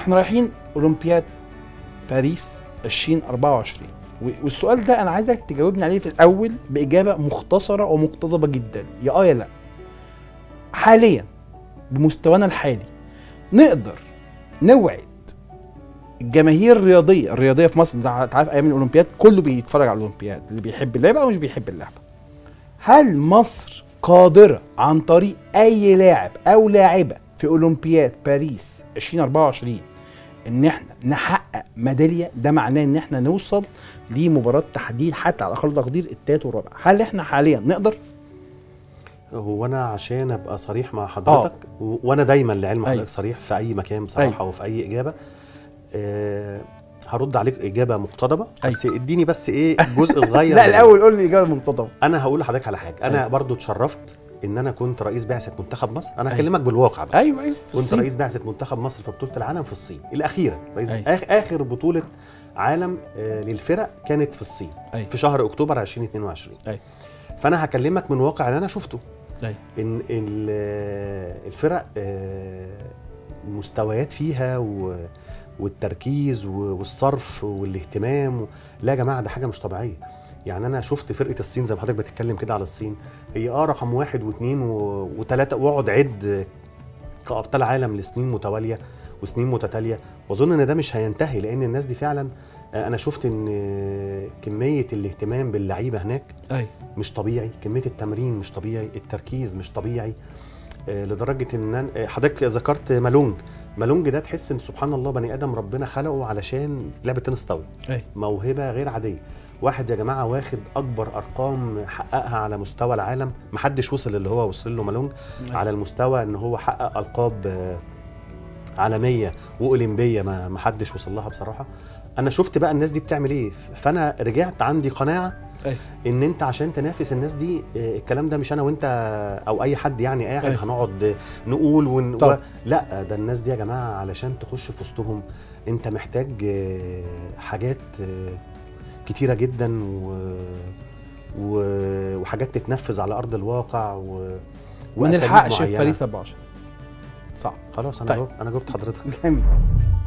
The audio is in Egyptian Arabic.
احنا رايحين اولمبياد باريس 2024 و- والسؤال ده انا عايزك تجاوبني عليه في الاول باجابه مختصره ومقتضبه جدا يا اه يا لا حاليا بمستوانا الحالي نقدر نوعد الجماهير الرياضيه الرياضيه في مصر انت عارف ايام الاولمبياد كله بيتفرج على الاولمبياد اللي بيحب اللعبه او مش بيحب اللعبه هل مصر قادره عن طريق اي لاعب او لاعبه في اولمبياد باريس 2024 ان احنا نحقق ميداليه ده معناه ان احنا نوصل لمباراه تحديد حتى على اقل تقدير التالت والرابع هل احنا حاليا نقدر هو انا عشان ابقى صريح مع حضرتك و- وانا دايما لعلم أيوة. حضرتك صريح في اي مكان بصراحه أيوة. وفي اي اجابه آه هرد عليك اجابه مقتضبه بس أيوة. اديني بس ايه جزء صغير لا من- الاول قول لي الاجابه المقتضبه انا هقول لحضرتك على حاجه انا أيوة. برضو اتشرفت ان انا كنت رئيس بعثه منتخب مصر انا أيوة. هكلمك بالواقع بقى ايوه ايوه في كنت الصين. رئيس بعثه منتخب مصر في بطوله العالم في الصين الاخيره رئيس أيوة. آخ اخر بطوله عالم آه للفرق كانت في الصين أيوة. في شهر اكتوبر 2022 أيوة. فانا هكلمك من واقع اللي انا شفته أيوة. ان ال- الفرق آه، المستويات فيها و- والتركيز و- والصرف والاهتمام و- لا يا جماعه ده حاجه مش طبيعيه يعني انا شفت فرقه الصين زي ما حضرتك بتتكلم كده على الصين هي اه رقم واحد واثنين و- وثلاثه واقعد عد كابطال عالم لسنين متواليه وسنين متتاليه واظن ان ده مش هينتهي لان الناس دي فعلا آه، انا شفت ان آه، كميه الاهتمام باللعيبه هناك ايوه مش طبيعي كميه التمرين مش طبيعي التركيز مش طبيعي آه، لدرجه ان أنا- آه، حضرتك ذكرت مالونج مالونج ده تحس ان سبحان الله بني ادم ربنا خلقه علشان لعبه تنس طاوله ايوه موهبه غير عاديه واحد يا جماعه واخد اكبر ارقام حققها على مستوى العالم محدش وصل اللي هو وصل له مالونج على المستوى ان هو حقق القاب آه، عالميه واولمبيه ما ما حدش وصل لها بصراحه انا شفت بقى الناس دي بتعمل ايه فانا رجعت عندي قناعه أيوة. ان انت عشان تنافس الناس دي آه، الكلام ده مش انا وانت او اي حد يعني قاعد أيوة. هنقعد نقول ون... طبعا. و... لا ده الناس دي يا جماعه علشان تخش في وسطهم انت محتاج آه، حاجات آه، كتيره جدا و... و... وحاجات تتنفذ على ارض الواقع و... ما وأساليب نلحقش في معينة. باريس 24 صعب خلاص انا طيب. جاوبت انا جاوبت حضرتك جامد